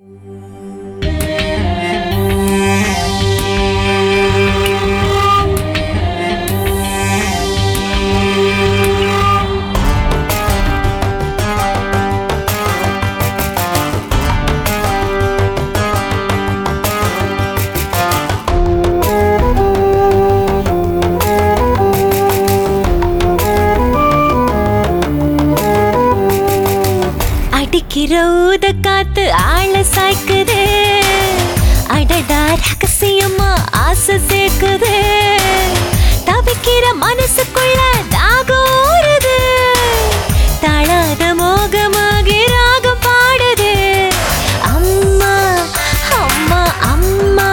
அடிக்கிற ஊத காத்து ஆள சாய்க்குது அடடா ரகசியமா ஆசை சேர்க்குது தவிக்கிற மனசுக்குள்ள தாகம் ஊறுது தாழாத மோகமாகி ராகம் பாடுது அம்மா அம்மா அம்மா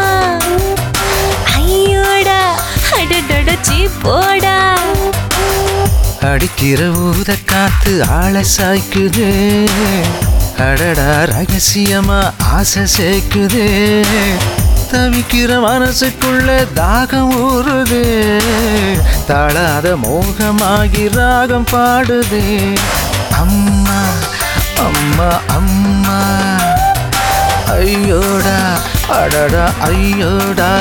ஐயோடா அடடட போடா அடிக்கிற ஊத காத்து ஆள சாய்க்குது அடடா ரகசியமா ஆசை சேர்க்குது தவிக்கிற மனசுக்குள்ள தாகம் ஊறுது தாழாத மோகமாகி ராகம் பாடுது அம்மா அம்மா அம்மா ஐயோடா அடடா ஐயோடா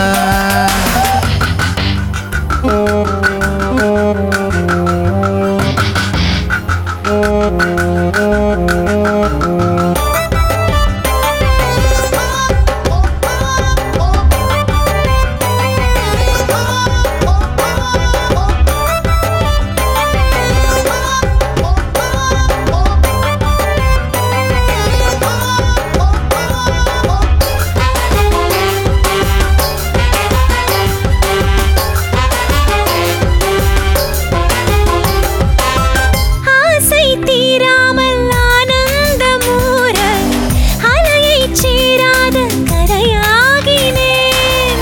ஆசை தீராமல் ஆனந்தமூர அலையை சேராத கரையாகினேன்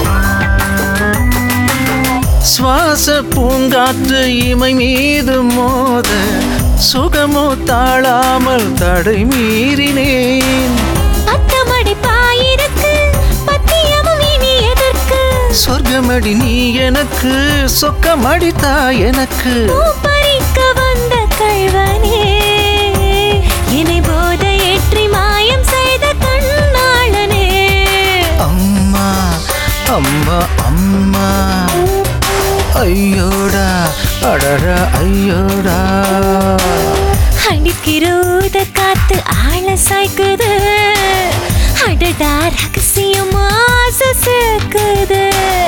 சுவாச பூங்காற்று இமை மீது மோத சுகமோ தாழாமல் தடை மீறினேன் பத்தமடி பாயிருக்கு பத்தியமும் இனி எதற்கு சொர்க்கமடி நீ எனக்கு சொக்கமடித்தா எனக்கு பூ பறிக்க வந்த கள்வனே என்னை போத ஏற்றி மாயம் செய்த கண்ணாளனே அம்மா அம்மா அம்மா ஐயோடா அடடா ஐயோடா அடிக்கிற ஊத காத்து ஆள சாய்க்குது அடடா ரகசியமா ஆசை சேர்க்குது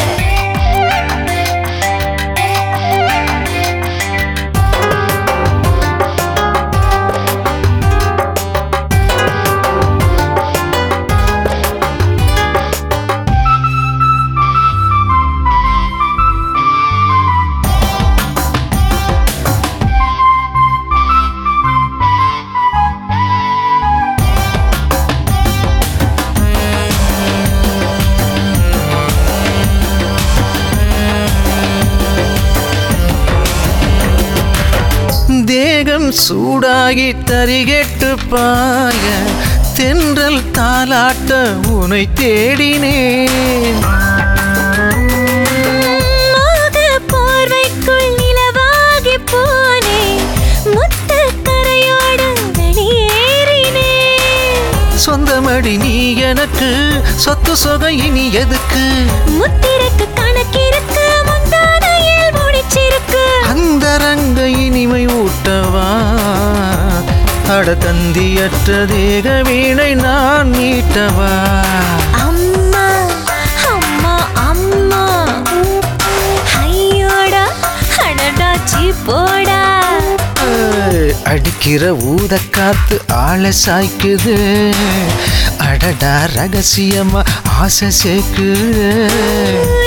தேகம் சூடாகி தரிகெட்டு பாய தென்றல் தாலாட்ட உனை தேடினேன் மோக போர்வைக்குள் நிலவாகி போனே முத்த கரையோடு வெளியேறினேன் சொந்தமடி நீ எனக்கு சொத்து சொகை இனி எதுக்கு முத்திரைக்கு கணக்கிருக்கு முந்தானையில் முடிச்சிருக்கு அந்த ரங்க இனிமை ஊட்டவா அட தந்தியற்ற தேக வீணை நான் மீட்டவா அம்மா அம்மா அம்மா ஐயோடா அடடாச்சி போடா ஏய், அடிக்கிற ஊத காத்து ஆள சாய்க்குது அடடா ரகசியமா ஆசை சேர்க்குது